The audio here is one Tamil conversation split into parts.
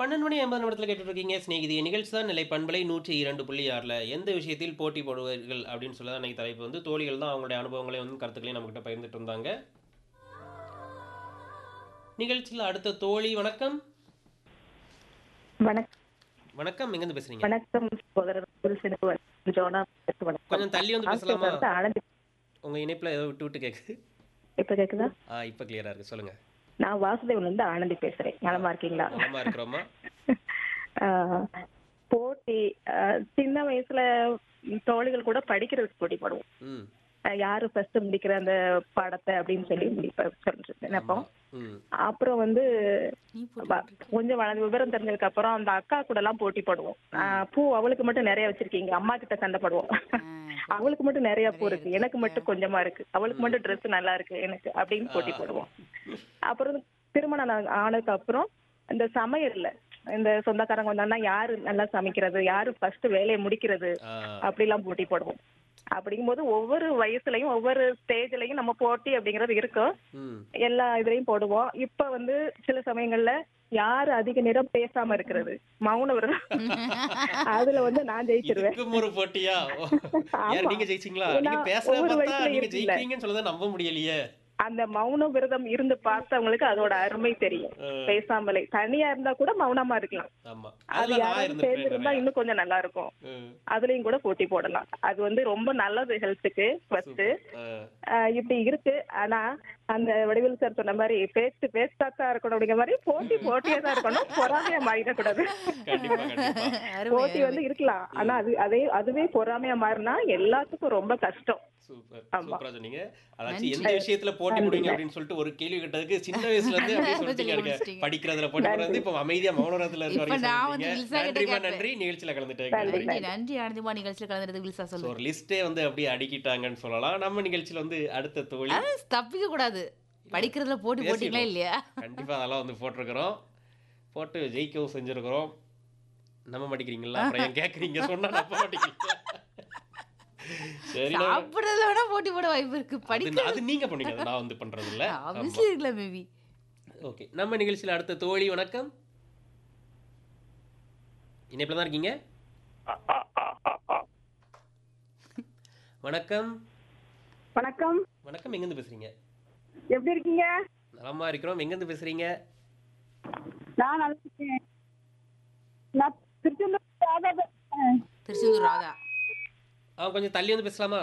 பன்னெண்டு மணி ஐம்பது நிமிடத்தில் கேட்டுட்டு இருக்கீங்க ஸ்நேகிதி நிகழ்ச்சி தான் நிலை பண்பலை நூற்றி இரண்டு புள்ளி ஆறில் எந்த விஷயத்தில் போட்டி போடுவீர்கள் அப்படின்னு சொல்லி தான் இன்னைக்கு தலைப்பு வந்து தோழிகள் தான் அவங்களுடைய அனுபவங்களையும் வந்து கருத்துக்களையும் நம்மகிட்ட பகிர்ந்துட்டு இருந்தாங்க நிகழ்ச்சியில் அடுத்த தோழி வணக்கம் வணக்கம் வணக்கம் எங்கேருந்து பேசுறீங்க வணக்கம் சகோதரர் புருஷனுக்கு வணக்கம். ஜோனா வணக்கம் கொஞ்சம் தள்ளி வந்து பேசலாமா ஆசிரியர் ஆனந்தி உங்க இணைப்புல ஏதோ விட்டு விட்டு கேக்குது இப்ப கேக்குதா ஆ இப்போ கிளியரா இருக்கு சொல்லுங்க நான் வாசுதேவன்ல இருந்து ஆனந்தி பேசுறேன் நலமா இருக்கீங்களா நலமா இருக்கிறோமா ஆஹ், போட்டி ஆஹ், சின்ன வயசுல தோழிகள் கூட படிக்கிறதுக்கு போட்டி போடுவோம் ம் ஆஹ், யாரு ஃபர்ஸ்ட் முடிக்கிற அந்த பாடத்தை அப்படின்னு சொல்லி முடிப்ப- சொல்லிட்டு நினைப்போம் ம் அப்புறம் வந்து வ- கொஞ்சம் வளர்ந்து விவரம் தெரிஞ்சதுக்கு அப்புறம் அந்த அக்கா கூட எல்லாம் போட்டி போடுவோம் ஆஹ், பூ அவளுக்கு மட்டும் நிறைய வச்சிருக்கீங்க அம்மா கிட்ட சண்டை போடுவோம் அவளுக்கு மட்டும் நிறைய பூ இருக்கு எனக்கு மட்டும் கொஞ்சமா இருக்கு அவளுக்கு மட்டும் Dress நல்லா இருக்கு எனக்கு அப்படின்னு போட்டி போடுவோம் அப்புறம் திருமணம் ஆன- ஆனதுக்கு அப்புறம் இந்த சமையல்ல இந்த சொந்தக்காரங்க வந்தாங்கன்னா யாரு நல்லா சமைக்கிறது யாரு ஃபர்ஸ்ட் வேலையை முடிக்கிறது ஆ அப்படிலாம் போட்டி போடுவோம் அப்படிங்கும்போது ஒவ்வொரு வயசுலயும் ஒவ்வொரு ஸ்டேஜ்லயும் நம்ம போட்டி அப்படிங்கறது இருக்கும் ம் எல்லா இதுலயும் போடுவோம் இப்ப வந்து சில சமயங்கள்ல யாரு அதிக நேரம் பேசாம இருக்கிறது மௌன விரதம் அதுல வந்து நான் ஜெயிச்சிருவேன் இதுக்கும் ஒரு போட்டியா ஓ, யார் ஆமா. நீங்க ஜெயிச்சீங்களா ஏன்னா, நீங்க பேசுறத ஒவ்வொரு பார்த்தா வயசுல நீங்க இருக்குல்ல. ஜெயிக்கிறீங்கன்னு சொல்லத நம்ப முடியலையே அந்த மௌன விரதம் இருந்து பார்த்தவங்களுக்கு அதோட அருமை தெரியும் ஆ. பேசாமலே தனியா இருந்தா கூட மௌனமா இருக்கலாம் ஆமா அது அதுல நான் யாராவது சேர்ந்து இருந்திருப்பேன் இருந்தா நிறைய. இன்னும் கொஞ்சம் நல்லா இருக்கும் ம், அதுலயும் கூட போட்டி போடலாம் அது வந்து ரொம்ப நல்லது ஹெல்த்துக்கு ஃபர்ஸ்ட் ஆ, இப்படி இருக்கு ஆனா அந்த வடிவேல் சார் சொன்ன மாதிரி பேச்சு பேஸ்டா தான் இருக்கணும் அப்படிங்கிற மாதிரி போட்டி போட்டியா தான் இருக்கணும் பொறாமையா மாறிடக்கூடாது கண்டிப்பா கண்டிப்பா அருமை, போட்டி வந்து இருக்கலாம் ஆனா அது அதே அதுவே பொறாமையா மாறினா எல்லாத்துக்கும் ரொம்ப கஷ்டம் சூப்பர் ஆமா. சூப்பரா சொன்னீங்க அதாச்சும் எந்த விஷயத்துல போட்டி போடுவீங்க அப்படின்னு சொல்லிட்டு ஒரு கேள்வி கேட்டதுக்கு சின்ன வயசுல இருந்து அப்படியே சொல்லிட்டீங்க இருக்க முடிச்சிட்டீங்க. படிக்கிறதுல போட்டி போடுறது இப்ப அமைதியா மௌனரத்துல இருக்க இப்ப வரைக்கும் நான் வந்து சொல்லிட்டீங்க வில்சா கிட்ட நன்றிமா கேட்பேன். நன்றி நிகழ்ச்சியில கலந்துட்டேன் நன்றி நன்றி ஆனந்திமா நிகழ்ச்சியில் கலந்துறது வில்சா So, சொல்லு ஒரு லிஸ்டே வந்து அப்படியே அடிக்கிட்டாங்கன்னு சொல்லலாம் நம்ம நிகழ்ச்சியில வந்து அடுத்த தோழி அது தப்பிக்க கூடாது படிக்கிறதுல போட்டி போட்டிங்களா பேசிடுவோம். இல்லையா கண்டிப்பா அதெல்லாம் வந்து போட்டிருக்கிறோம் போட்டு ஜெயிக்கவும் செஞ்சிருக்கிறோம் நம்ப மாட்டேங்கிறீங்களா அப்புறம் ஏன் கேக்குறீங்க சொன்னா நம்ப மாட்டேங்கிறீங்க சரி நம்ம- சாப்பிடுறதுல வேணா போட்டி போட வாய்ப்பு இருக்கு அது படிக்க அது நீங்க பண்ணீங்க அது நான் வந்து பண்றது இல்ல ஆப்வியஸ்லி இருக்குல்ல மேபி ஓகே நம்ம நிகழ்ச்சியில அடுத்த தோழி வணக்கம் இணைப்பில் தான் இருக்கீங்க வணக்கம் வணக்கம் வணக்கம் எங்கேருந்து பேசுறீங்க எப்படி இருக்கீங்க நலமா இருக்கிறோம் எங்கேருந்து பேசுறீங்க நான் நல்லா இருக்கேன் நான் திருச்செந்தூர் ராதா பேசுறேன். திருச்செந்தூர் ராதா ஆ கொஞ்சம் தள்ளி வந்து பேசலாமா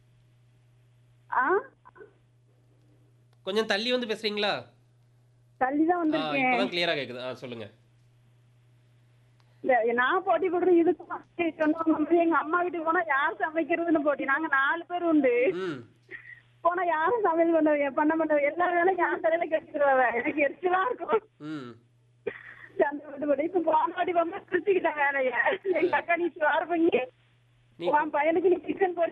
ஆ கொஞ்சம் தள்ளி வந்து பேசுறீங்களா தள்ளிதான் ஆ வந்திருக்கேன் இப்பதான் கிளியரா கேக்குது ஆ சொல்லுங்க இல்ல, நான் போட்டி போடுறது இதுக்கு மாதிரி சொன்னவங்க மாதிரி எங்க அம்மா வீட்டுக்கு போனா யார் சமைக்கிறதுன்னு போட்டி நாங்க நாலு பேர் உண்டு ம் போனா யாரும் சமையல் பண்ண பண்ண மாட்டோம் எல்லா வேலையும் யார் தலையில கட்டிடுவாங்க எனக்கு எரிச்சலா இருக்கும் ம் அந்த வீட்டு போட்டு இப்ப போன வாட்டி போகும்போது பிரிச்சுக்கிட்டேன் வேலைய எங்க அக்கா நீ சுவார் பண்ணி நீ உன் பையனுக்கு நீ சிக்கன்